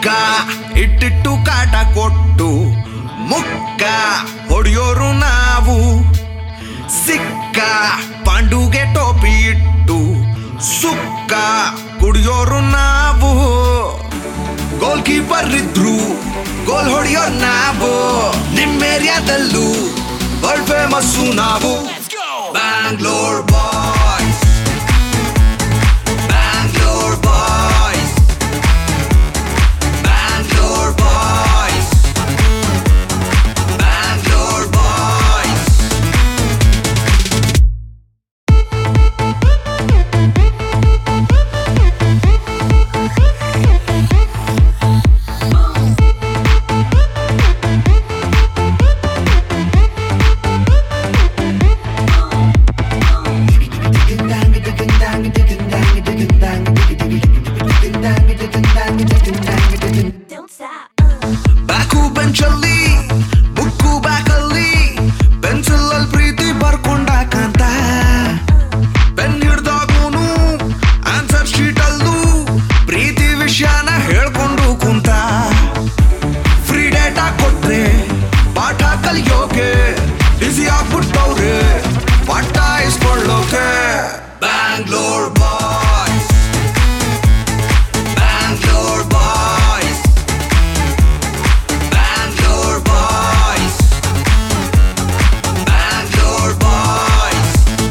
ಲೆಕ್ಕ ಇಟ್ಟಿಟ್ಟು ಕಾಟ ಕೊಟ್ಟು ಮುಕ್ಕ ಹೊಡೆಯೋರು ನಾವು ಸಿಕ್ಕ ಪಾಂಡುಗೆ ಟೋಪಿ ಇಟ್ಟು ಸುಕ್ಕ ಕುಡಿಯೋರು ನಾವು ಗೋಲ್ ಕೀಪರ್ ಇದ್ರು ಗೋಲ್ ಹೊಡೆಯೋರ್ ನಾವು ನಿಮ್ಮ ಏರಿಯಾದಲ್ಲೂ ವರ್ಲ್ಡ್ ಫೇಮಸ್ಸು ನಾವು Bangalore boys Bangalore boys Bangalore boys Bangalore boys Don't stop. Back ಬೆಂಚಲ್ಲಿ ಬುಕ್ಕು ಬ್ಯಾಕಲ್ಲಿ ಪೆನ್ಸಿಲ್ ಅಲ್ಲಿ ಪ್ರೀತಿ ಬರ್ಕೊಂಡಾಕಂತ ಪೆನ್ ಹಿಡ್ದಾಗೂನು ಆನ್ಸರ್ ಶೀಟ್ ಅಲ್ಲೂ ಪ್ರೀತಿ ವಿಷಯನ ಹೇಳ್ಕೊಂಡು ಕುಂತ ಫ್ರೀ ಡೇಟಾ ಕೊಟ್ರೆ ಪಾಠ ಕಲಿಯೋಕೆ ಬಿಸಿ ಆಗ್ಬಿಟ್ಟವ್ರೆ ಪಾಠ ಇಸ್ಕೊಳ್ಳೋಕೆ Bangalore boys Bangalore boys Bangalore boys. Bangalore boys.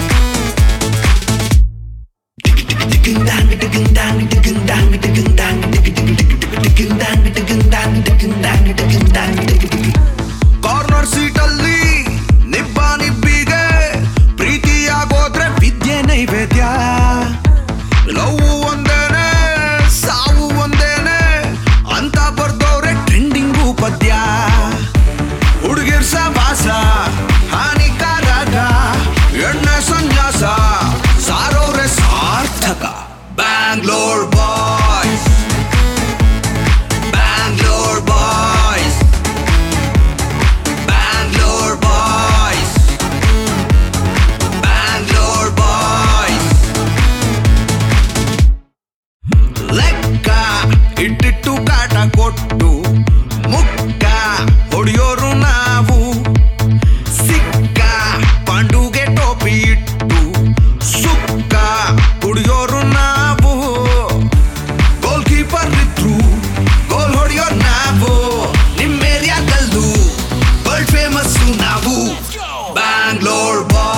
Corner ಸೀಟಲ್ಲಿ ನಿಬ್ಬ ನಿಬ್ಬಿಗೆ ಪ್ರೀತಿಯಾಗೋದ್ರೆ ವಿದ್ಯೆ ನೈವೇದ್ಯ ಲವ್ ಒಂದೇನೆ ಸಾವು ಒಂದೇನೆ ಅಂತ ಬರ್ದವ್ರೆ ಟ್ರೆಂಡಿಂಗು ಪದ್ಯ ಹುಡುಗಿರ್ ಸವಾಸ ಹಾನಿಕಾರಕ ಎಣ್ಣೆ ಸನ್ಯಾಸ ಸಾರೋರೆ ಸಾರ್ಥಕ Bangalore boys Bangalore boys Bangalore boys Bangalore boys ಲೆಕ್ಕ ಇಟ್ಟಿಟ್ಟು ಕಾಟ ಕೊಟ್ಟು ಮುಕ್ಕ ಹೊಡೆಯೋರು ನಾವು ಸಿಕ್ಕ ಪಾಂಡುಗೆ ಟೋಪಿ ಇಟ್ಟು ಸುಕ್ಕ ಕುಡಿಯೋರು ನಾವು ಗೋಲ್ ಕೀಪರ್ ಇದ್ರು ಗೋಲ್ ಹೊಡೆಯೋರು ನಾವು ನಿಮ್ಮ ಏರಿಯಾದಲ್ಲೂ ವರ್ಲ್ಡ್ ಫೇಮಸ್ಸು ನಾವು ಬ್ಯಾಂಗ್ಳೂರ್ ಬಾಯ್